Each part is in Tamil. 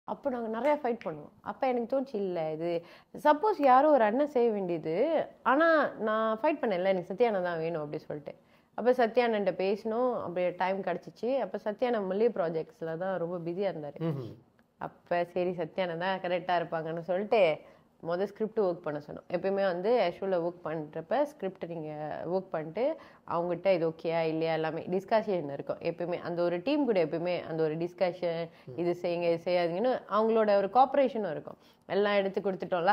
அப்போ நாங்கள் நிறையா ஃபைட் பண்ணுவோம் அப்போ எனக்கு தோணுச்சு இல்லை இது சப்போஸ் யாரோ ஒரு அண்ணன் செய்ய வேண்டியது ஆனால் நான் ஃபைட் பண்ணல எனக்கு சத்யானா தான் வேணும் அப்படி சொல்லிட்டு அப்போ சத்யானன்ட்ட பேசணும் அப்படியே டைம் கிடச்சிச்சு அப்போ சத்யானா மல்லிகை ப்ராஜெக்ட்ஸில் தான் ரொம்ப பிஸியாக இருந்தார் ம்ஹும். அப்போ சரி சத்யானா தான் கரெக்டாக இருப்பாங்கன்னு சொல்லிட்டு மொதல் ஸ்கிரிப்ட் ஒர்க் பண்ண சொன்னோம் எப்பயுமே வந்து ஆக்சுவலில் ஒர்க் பண்ணுறப்ப ஸ்கிரிப்ட் நீங்கள் ஒர்க் பண்ணிட்டு அவங்ககிட்ட இது ஓகேயா இல்லையா எல்லாமே டிஸ்கஷன் இருக்கும் எப்பயுமே அந்த ஒரு டீம் கூட எப்பயுமே அந்த ஒரு டிஸ்கஷன் இது செய்யுங்க இது செய்யாதீங்கன்னு அவங்களோட ஒரு கோஆப்ரேஷனும் இருக்கும் எல்லாம் எடுத்து கொடுத்துட்டோம்ல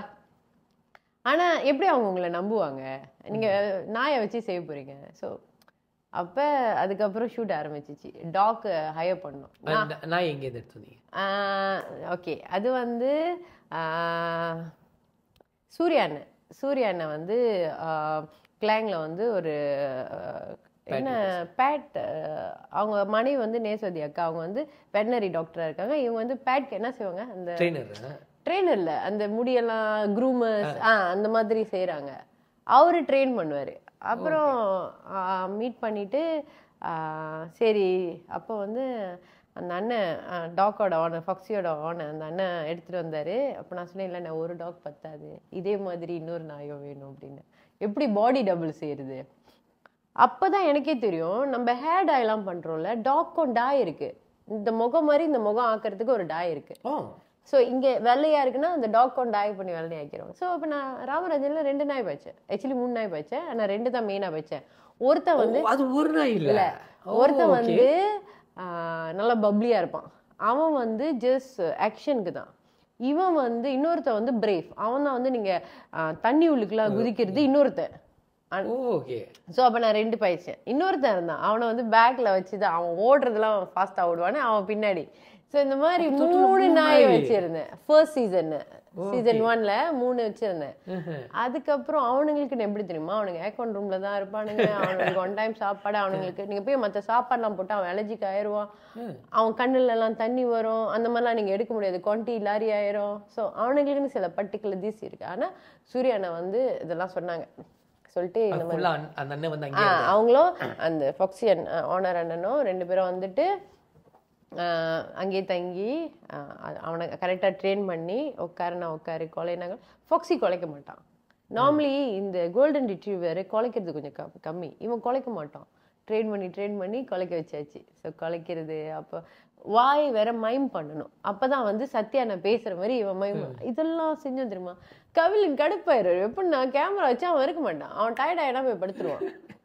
ஆனால் எப்படி அவங்க உங்களை நம்புவாங்க நீங்கள் நாயை வச்சு செய்ய போகிறீங்க ஸோ அப்போ அதுக்கப்புறம் ஷூட் ஆரம்பிச்சிச்சு டாக் ஹையர் பண்ணோம் அந்த- நான் எங்க இருந்து எடுத்து வந்தீங்க ஓகே அது வந்து ஆஹ், சூர்யா அண்ணன் சூர்யா அண்ணன் வந்து கிளாங்கில் வந்து ஒரு ஆஹ், என்ன பேட் அவங்க மனைவி வந்து நேசவதி அக்கா அவங்க வந்து வெட்டினரி டாக்டராக இருக்காங்க இவங்க வந்து பேட்க்கு என்ன செய்வாங்க அந்த ட்ரெயினர் ட்ரெயினர்ல அந்த முடியெல்லாம் க்ரூமர்ஸ் ஆ அந்த மாதிரி செய்கிறாங்க அவரு ட்ரெயின் பண்ணுவார் அப்புறம் மீட் பண்ணிட்டு ஆ, சரி அப்போ வந்து அந்த அண்ணன் டாக்கோட ஓனர் ஃபக்ஸியோட ஓனர் அந்த அண்ணன் எடுத்துகிட்டு வந்தார் அப்போ நான் சொன்னேன் இல்லை நான் ஒரு டாக் பத்தாது இதே மாதிரி இன்னொரு நாயும் வேணும் அப்படின்னு எப்படி பாடி டபுள் செய்யுது அப்பதான் எனக்கே தெரியும் நம்ம ஹேர் டாய்லாம் பண்றோம்ல டாக்கும் டாய் இருக்கு இந்த முகம் மாதிரி இந்த முகம் ஆக்கிறதுக்கு ஒரு டாய் இருக்கு ஓ ஸோ இங்கே வெள்ளையா இருக்குன்னா அந்த டாக்கும் டாய் பண்ணி வெள்ளையாக்கிறோம் ஸோ அப்போ நான் ராமராஜன்ல ரெண்டு நாய் வச்சேன் ஆக்சுவலி மூணு நாய் வச்சேன் ஆனால் ரெண்டு தான் மெயினாக வச்சேன் ஒருத்தன் வந்து ஓ, அது ஒரு நாய் இல்ல ஓ, ஒருத்தன் okay. வந்து ஆஹ், நல்லா பப்ளியா இருப்பான் அவன் வந்து ஜஸ்ட் ஆக்ஷனுக்கு தான் இவன் வந்து இன்னொருத்தன் வந்து பிரேவ் அவன் தான் வந்து நீங்க ஆஹ், தண்ணி உள்ளுக்குலாம் குதிக்கிறது இன்னொருத்தன் ஓ ஓகே ஸோ அப்போ நான் ரெண்டு பயிற்சேன் இன்னொருத்தன் இருந்தான் அவனை வந்து பேக்கில் வச்சு தான் அவன் ஓடுறதுலாம் ஃபாஸ்ட்டாக ஓடுவானே அவன் பின்னாடி ஸோ இந்த மாதிரி மொத்தத்துல மூணு மூணு நாய் நாய். வச்சிருந்தேன் ஃபர்ஸ்ட் சீசன் சீசன் ஒன்ல மூணு வச்சிருந்தேன் அதுக்கப்புறம் அவனுங்களுக்கு எப்படி தெரியுமா அவனுங்க ஏக்கௌண்ட் ரூம்ல தான் இருப்பானுங்க அவனுங்களுக்கு ஒன் டைம் சாப்பாடு அவனுங்களுக்கு நீங்க போய் மற்ற சாப்பாடுலாம் போட்டு அவன் அலர்ஜிக் ஆயிடுவான் அவன் கண்ணுல எல்லாம் தண்ணி வரும் அந்த மாதிரிலாம் நீங்க எடுக்க முடியாது குவான்டி லாரி ஆயிரும் ஸோ அவனுங்களுக்குன்னு சில பர்டிகுலர் தீஸ் இருக்கு ஆனா சூர்யா அண்ணா வந்து இதெல்லாம் சொன்னாங்க சொல்லிட்டு இந்த மாதிரி ஃபுல்லா அந்த அண்ணன் வந்து ஆ, அங்கே அவங்களும் அந்த ஃபாக்ஸியன் ஓனர் அண்ணனும் ரெண்டு பேரும் வந்துட்டு ஆ, அங்கேயே தங்கி ஆ, அ- அவனை கரெக்டாக ட்ரெயின் பண்ணி உட்காருனா உட்காரு கொலைனாங்க ஃபாக்ஸி குலைக்க மாட்டான் நார்மலி இந்த கோல்டன் ரிட்ரீவர் குலைக்கிறது கொஞ்சம் கம்- கம்மி இவன் குலைக்க மாட்டான் ட்ரெயின் பண்ணி ட்ரெயின் பண்ணி குலைக்க வச்சாச்சு ஸோ குலைக்கிறது அப்போ வாய் வேற மைம் பண்ணணும் அப்பதான் வந்து சத்யா நான் பேசுற மாதிரி இவன் மைம் இதெல்லாம் செஞ்சோம் தெரியுமா கவிலன் கடுப்பாயிரு எப்படி நான் கேமரா வச்சு அவன் இருக்க மாட்டான் அவன் டயர்ட் ஆயிடா போய் படுத்துருவான்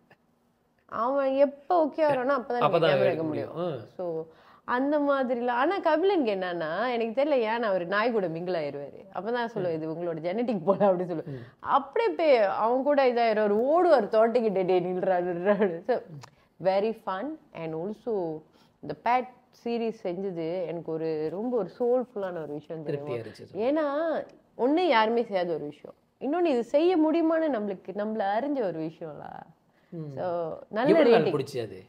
அவன் எப்போ ஓகே வரானோ அப்பதான் அப்பதான் கேமரா எடுக்க வைக்க முடியும் முடியும். ஸோ அந்த மாதிரிலாம் ஆனா கபிலனுக்கு என்னன்னா எனக்கு தெரியல ஏன் அவர் நாய் கூட மிங்கிள் ஆயிருவாரு அப்பதான் சொல்லுவேன் இது உங்களோட ஜெனட்டிக் போல அப்படி சொல்லுவேன் அப்படியே போய் அவன் கூட இதாயிரும் ஓடுவார் தோட்டக்கிட்டே டே நில்றாரு so very fun and also இந்த பேட் சீரீஸ் செஞ்சது எனக்கு ஒரு ரொம்ப ஒரு சோல்ஃபுல்லான ஒரு விஷயம் தெரியுமா திருப்தியா இருந்துச்சு ஏன்னா ஒண்ணு யாருமே செய்யாத ஒரு விஷயம் இன்னொன்னு இது செய்ய முடியுமான்னு நம்மளுக்கு நம்மள அறிஞ்ச ஒரு விஷயம்ல ஸோ நல்ல எவ்வளவு நாள் ரேட்டிங் பிடிச்சி அது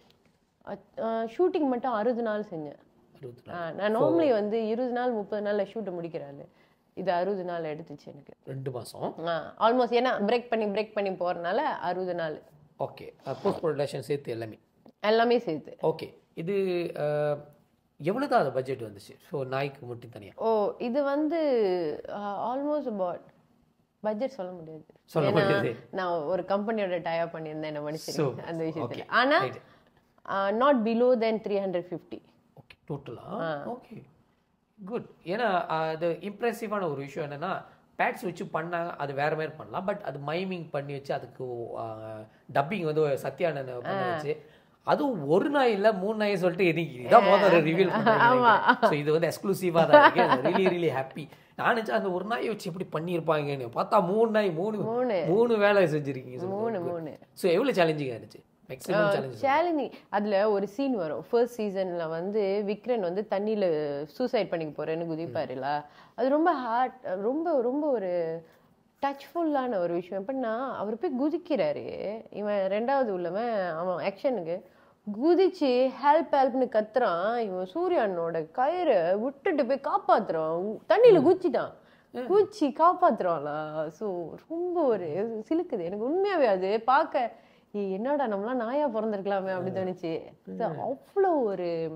ஷூட்டிங் மட்டும் அறுபது நாள் செஞ்சேன் அறுபத்தி ஆ, நாலு நான் நார்மலி வந்து இருபது நாள் முப்பது நாள்ல ஷூட்டை முடிக்கிறாரு இது அறுபது நாள் எடுத்துச்சு எனக்கு ரெண்டு மாசம் ஆல்மோஸ்ட் ஏன்னா பிரேக் பண்ணி பிரேக் பண்ணி போறதுனால அறுபது நாள் ஓகே போஸ்ட் ப்ரொடக்ஷன் சேர்த்து எல்லாமே எல்லாமே சேர்த்து ஓகே இது அஹ், எவ்வளவு தான் அது பட்ஜெட் வந்துச்சு ஸோ நாய்க்கு மட்டும் தனியா ஓ இது வந்து ஆல்மோஸ்ட் அபவுட் பட்ஜெட் சொல்ல முடியாது சொல்ல ஏன்னா, முடியாது. நான் ஒரு கம்பெனியோட டயப் பண்ணியிருந்தேன் என்ன So, மனுஷன் அந்த விஷயத்துல okay, ஆனா right. Not below then three hundred fifty okay டோட்டலா ஓகே குட் ஏன்னா அஹ், அது இம்ப்ரெசிவான ஒரு விஷயம் என்னன்னா பேட்ஸ் வச்சு பண்ணாங்க அது வேற மாதிரி பண்ணலாம் பட் அது மைமிங் பண்ணி வச்சு அதுக்கு டப்பிங் வந்து ஒரு சத்யானன் பண்ண வச்சு அதுவும் ஒரு நாய் இல்ல மூணு நாய் சொல்லிட்டு எதுக்கு இதான் முதல்ல ரிவீல் பண்ணுறாங்க ஸோ இது வந்து எக்ஸ்க்ளூசிவாக தான் இருக்கு ரியலி ரியலி ஹாப்பி நான் நினைச்சேன் அந்த ஒரு நாயை வச்சு எப்படி பண்ணியிருப்பாங்கன்னு பார்த்தா மூணு நாய் மூணு மூணு. மூணு வேலை செஞ்சிருக்கீங்க மூணு மூணு ஸோ எவ்வளவு சேலஞ்சிங்காக இருந்துச்சு மேக்ஸிமம் சேலஞ்ச் சேலஞ்சிங் அதுல ஒரு சீன் வரும் ஃபர்ஸ்ட் சீசன்ல வந்து விக்ரன் வந்து தண்ணியில சூசைட் பண்ணிக்க போறேன்னு குதிப்பாருல அது ரொம்ப ஹார்ட் ரொம்ப ரொம்ப ஒரு டச்ஃபுல்லான ஒரு விஷயம் எப்படின்னா அவர் போய் குதிக்கிறாரு இவன் ரெண்டாவது உள்ளவன் அவன் ஆக்ஷனுக்கு குதிச்சு ஹெல்ப் ஹெல்ப்னு கத்துறான் இவன் சூர்யானோட கயிறை விட்டுட்டு போய் காப்பாத்துறான் தண்ணியில குதிச்சிட்டான் குச்சி காப்பாத்துறான்ல ஸோ ரொம்ப ஒரு சிலுக்குது எனக்கு உண்மையாவே அது பார்க்க ஏய், என்னடா நம்மளாம் நாயா பிறந்திருக்கலாமே அப்படி தோணுச்சு So, அவ்வளோ ஒரு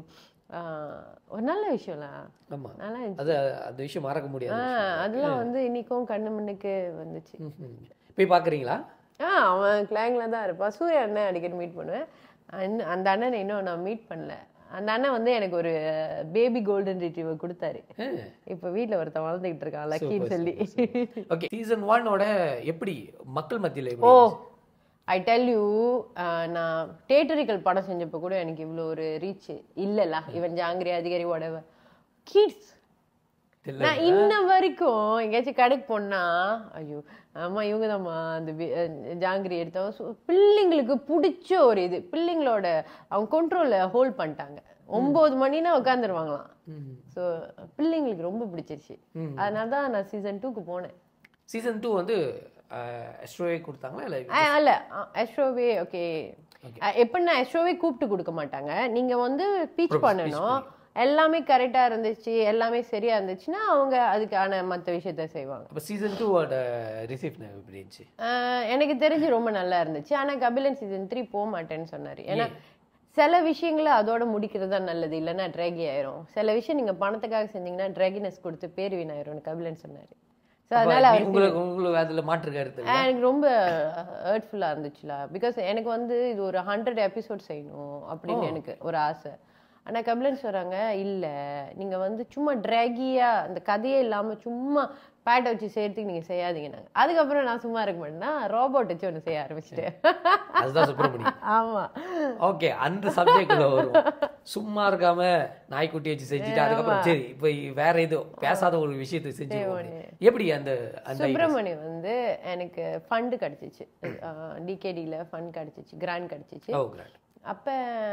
ஆஹ், ஒரு நல்ல விஷயம்ல ஆமா நல்லா இருந்துச்சு அது அந்த விஷயம் மறக்க முடியாது ஆஹ், அதெல்லாம் வந்து இன்னைக்கும் கண்ணு முன்னுக்கு வந்துச்சு ம்ஹும். போய் பார்க்குறீங்களா ஆ அவன் கிளாங்கில் தான் இருப்பான் சூர்யா அண்ணன் அடிக்கடி மீட் பண்ணுவேன் அந்த- அந்த அண்ணனை இன்னும் நான் மீட் பண்ணல அந்த அண்ணன் வந்து எனக்கு ஒரு பேபி கோல்டன் ரிட்ரீவர் கொடுத்தாரு இப்போ வீட்டில் ஒருத்தன் வளர்ந்துக்கிட்டு இருக்கான் லக்கின்னு சொல்லி ஓகே சீசன் ஒன்னோட எப்படி மக்கள் மத்தியில ஓ எப்படி ஐ டெல் யூ நான் தேட்டரிக்கல் படம் செஞ்சப்போ கூட எனக்கு இவ்வளோ ஒரு ரீச் இல்லைல்ல இவன் ஜாங்கிரி அதிகாரி உடவ கிட்ஸ் தெரியல. நான் இன்ன வரைக்கும் எங்கேயாச்சும் கடைக்கு போனா ஐயோ ஆமா இவங்க தான்மா அந்த வி- அஹ் ஜாங்கிரி எடுத்தோம் So, பிள்ளைங்களுக்கு பிடிச்ச ஒரு இது பிள்ளைங்களோட அவங்க கண்ட்ரோல்ல ஹோல்ட் பண்ணிட்டாங்க ஒன்பது மணினா உட்காந்துருவாங்களாம் ம். ஸோ பிள்ளைங்களுக்கு ரொம்ப பிடிச்சிருச்சு அதனால தான் நான் சீசன் டூக்கு போனேன் சீசன் டூ வந்து எஸ்ட்ரோவே கொடுத்தாங்களா இல்லை ஆ, அல்ல எஸ்ட்ரோவே ஓகே எப்படின்னா எஸ்ட்ரோவே கூப்பிட்டு கொடுக்க மாட்டாங்க நீங்க வந்து பீச் பண்ணணும் எல்லாமே கரெக்டா இருந்துச்சு எல்லாமே சரியா இருந்துச்சுன்னா அவங்க அதுக்கான மற்ற விஷயத்த செய்வாங்க அப்போ சீசன் டூவோட ரிசீவ் எப்படி இருந்துச்சு ஆஹ் எனக்கு தெரிஞ்சு ரொம்ப நல்லா இருந்துச்சு ஆனா கபிலன் சீசன் த்ரீ போக மாட்டேன்னு சொன்னாரு ஏன்னா சில விஷயங்களை அதோட முடிக்கிறது தான் நல்லது இல்லைன்னா ட்ராகி ஆயிரும் சில விஷயம் நீங்க பணத்துக்காக செஞ்சீங்கன்னா ட்ராகினஸ் கொடுத்து பேர் வீணாயிரும் கபிலன் சொன்னாரு ஸோ அதனால அவர் உங்களுக்கு உங்களுக்கு அதுல மாற்று கருத்து இல்ல? எனக்கு ரொம்ப ஹர்ட்ஃபுல்லாக இருந்துச்சுல பிகாஸ் எனக்கு வந்து இது ஒரு ஹண்ட்ரட் எபிசோட் செய்யணும் அப்படின்னு எனக்கு ஒரு ஆசை ஆனா கபிலன் சொல்றாங்க இல்ல நீங்க வந்து சும்மா ட்ராகியா அந்த கதையே இல்லாம சும்மா பேட்டை வச்சு செய்யறதுக்கு நீங்க செய்யாதீங்க நாங்க அதுக்கப்புறம் நான் சும்மா இருக்க மாட்டேன்னா ரோபோட் வச்சு ஒன்று செய்ய ஆரம்பிச்சிட்டேன் அதுதான் சுப்பிரமணியம் ஆமா ஓகே அந்த சப்ஜெக்ட்ல வரும் சும்மா இருக்காம நாய்க்குட்டி வச்சு செஞ்சுட்டு அதுக்கப்புறம் சரி இப்போ வேற ஏதோ பேசாத ஒரு விஷயத்தை செஞ்சு எப்படி அந்த அந்த சுப்பிரமணியம் வந்து எனக்கு ஃபண்டு கிடைச்சிச்சு டிகேடியில் ஃபண்ட் கிடைச்சிச்சு கிராண்ட் கிடைச்சிச்சு ஓ கிராண்ட் அப்போ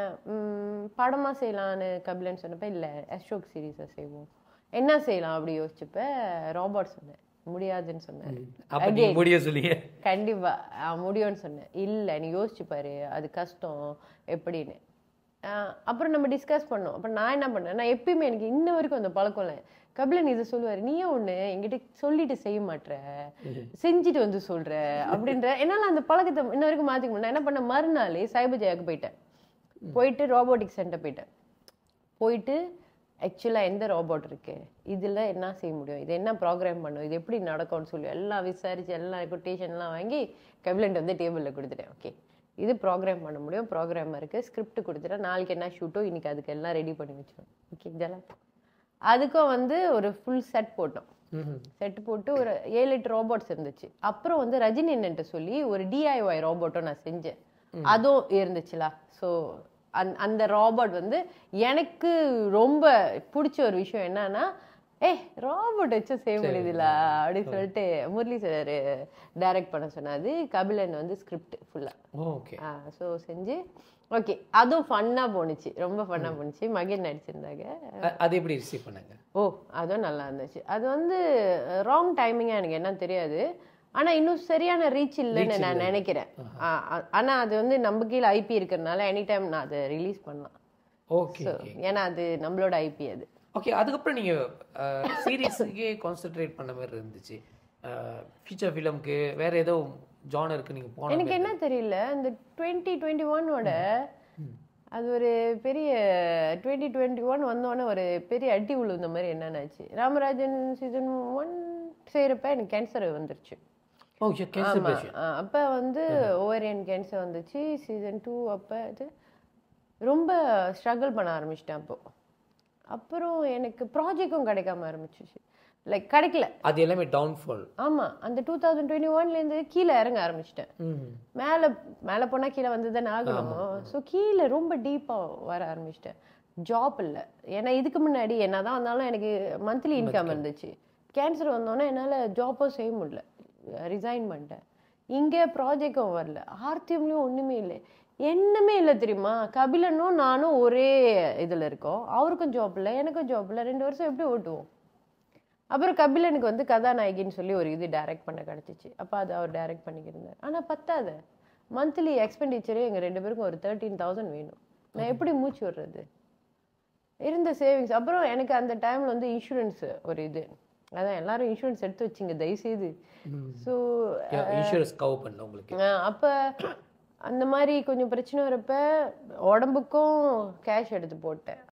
படமா செய்யலான்னு கபிலன் சொன்னப்ப இல்லை அசோக் சீரீஸை செய்வோம் என்ன செய்யலாம் அப்படி யோசிச்சப்ப ராபர்ட் சொன்னேன் முடியாதுன்னு சொன்னாரு அப்ப நீ முடிய சொல்லிய கண்டிப்பா அஹ் முடியும்னு சொன்னேன் இல்லை நீ யோசிச்சு பாரு அது கஷ்டம் எப்படின்னு அஹ் அப்புறம் நம்ம டிஸ்கஸ் பண்ணோம் அப்புறம் நான் என்ன பண்ணேன் நான் எப்பயுமே எனக்கு இன்ன வரைக்கும் அந்த பழக்கம் இல்லை கபிலன் இதை சொல்லுவாரு நீயே ஒண்ணு என்கிட்ட சொல்லிட்டு செய்ய மாட்ற செஞ்சுட்டு வந்து சொல்ற அப்படின்ற என்னால அந்த பழக்கத்தை இன்ன வரைக்கும் மாத்திக்க முடியல நான் என்ன பண்ண மறுநாள் சைபர் ஜெயாக்கு போயிட்டேன் போயிட்டு ரோபோட்டிக் சென்டர் போயிட்டேன் போயிட்டு ஆக்சுவலாக எந்த ரோபோட் இருக்கு இதில் என்ன செய்ய முடியும் இது என்ன ப்ரோக்ராம் பண்ணும் இது எப்படி நடக்கும்னு சொல்லி எல்லாம் விசாரிச்சு எல்லாம் கொட்டேஷன்லாம் வாங்கி கபிலண்ட் வந்து டேபிளில் கொடுத்துட்டேன் ஓகே இது ப்ரோக்ராம் பண்ண முடியும் ப்ரோக்ராம் இருக்கு ஸ்கிரிப்ட் கொடுத்துட்டேன் நாளைக்கு என்ன ஷூட்டோ இன்னைக்கு அதுக்கு எல்லாம் ரெடி பண்ணி வச்சிடும் ஓகே ஜலா அதுக்கும் வந்து ஒரு ஃபுல் செட் போட்டோம் செட் போட்டு ஒரு ஏழு எட்டு ரோபோட்ஸ் இருந்துச்சு அப்புறம் வந்து ரஜினி என்னன்ட்டு சொல்லி ஒரு டிஐஒய் ரோபோட்டும் நான் செஞ்சேன் அதுவும் இருந்துச்சுல ஸோ அந் அந்த ராபர்ட் வந்து எனக்கு ரொம்ப பிடிச்ச ஒரு விஷயம் என்னன்னா ஏ ராபர்ட் வச்சு செய்ய முடியுதுல அப்படின்னு சொல்லிட்டு முரளி சார் டைரக்ட் பண்ண சொன்னாது கபிலன் வந்து ஸ்கிரிப்ட் ஃபுல்லாக ஓகே ஸோ செஞ்சு ஓகே அதுவும் ஃபன்னாக போணுச்சு ரொம்ப ஃபன்னாக போணுச்சு மகன் நடிச்சிருந்தாங்க அது எப்படி ரிசீவ் பண்ணாங்க ஓ அதுவும் நல்லா இருந்துச்சு அது வந்து ராங் டைமிங்காக எனக்கு என்ன தெரியாது ஆனா இன்னும் சரியான ரீச் இல்லைன்னு நான் நினைக்கிறேன் ஆ, ஆ- ஆனா அது வந்து நம்ம கீழே ஐபி இருக்கிறதுனால எனி டைம் நான் அதை ரிலீஸ் பண்ணலாம் ஓகே So, ஏன்னா அது நம்மளோட ஐபி அது ஓகே அதுக்கப்புறம் நீங்க சீரியஸுக்கே கான்சென்ட்ரேட் பண்ண மாதிரி இருந்துச்சு ஃபீச்சர் ஃபிலிம்க்கு வேற ஏதோ ஜானருக்கு நீங்க போன எனக்கு என்ன தெரியல இந்த டுவெண்ட்டி டுவெண்ட்டி ஒன்னோட அது ஒரு பெரிய டுவெண்ட்டி டுவெண்ட்டி ஒன் வந்தோடனே ஒரு பெரிய அடி விழுந்த மாதிரி என்னன்னாச்சு ராமராஜன் சீசன் ஒன் செய்கிறப்ப எனக்கு கேன்சர் வந்துருச்சு ஓ கேன்சர் ஆமா ஆ, அப்ப வந்து ஓவரியன் கேன்சர் வந்துச்சு சீசன் டூ அப்ப இது ரொம்ப ஸ்ட்ரகிள் பண்ண ஆரம்பிச்சிட்டேன் அப்போ அப்புறம் எனக்கு ப்ராஜெக்டும் கிடைக்காம ஆரம்பிச்சிச்சு லைக் கிடைக்கல அது எல்லாமே டவுன்ஃபால் ஆமா அந்த டூ தௌசண்ட் டுவெண்ட்டி ஒன்லேருந்து கீழே இறங்க ஆரம்பிச்சிட்டேன் மேலே மேலே போனால் கீழே வந்து தானே ஆகணும் ஸோ கீழே ரொம்ப டீப்பாக வர ஆரம்பிச்சிட்டேன் ஜாப் இல்லை ஏன்னா இதுக்கு முன்னாடி என்னதான் வந்தாலும் எனக்கு மந்த்லி இன்கம் இருந்துச்சு கேன்சர் வந்தோடனே என்னால் ஜாப்பும் செய்ய முடியல ரிசைன் பண்ணிட்டேன் இங்கே ப்ராஜெக்டும் வரல ஆர்த்தியம்லேயும் ஒன்றுமே இல்லை என்னமே இல்லை தெரியுமா கபிலனும் நானும் ஒரே இதில் இருக்கோம் அவருக்கும் ஜாப் இல்லை எனக்கும் ஜாப் இல்லை ரெண்டு வருஷம் எப்படி ஓட்டுவோம் அப்புறம் கபிலனுக்கு வந்து கதாநாயகின்னு சொல்லி ஒரு இது டைரக்ட் பண்ண கிடச்சிச்சு அப்போ அது அவர் டைரக்ட் பண்ணிக்கிருந்தார் ஆனால் பத்தாது மந்த்லி எக்ஸ்பெண்டிச்சரே எங்கள் ரெண்டு பேருக்கும் ஒரு தேர்ட்டீன் தௌசண்ட் வேணும் நான் எப்படி மூச்சு விடுறது இருந்த சேவிங்ஸ் அப்புறம் எனக்கு அந்த டைமில் வந்து இன்சூரன்ஸ் ஒரு இது அதான் எல்லாரும் இன்சூரன்ஸ் எடுத்து வச்சிங்க தயவுசெய்து ஸோ இன்சூரன்ஸ் கவர் பண்ணல உங்களுக்கு அப்போ அந்த மாதிரி கொஞ்சம் பிரச்சனை வரப்ப உடம்புக்கும் கேஷ் எடுத்து போட்டேன்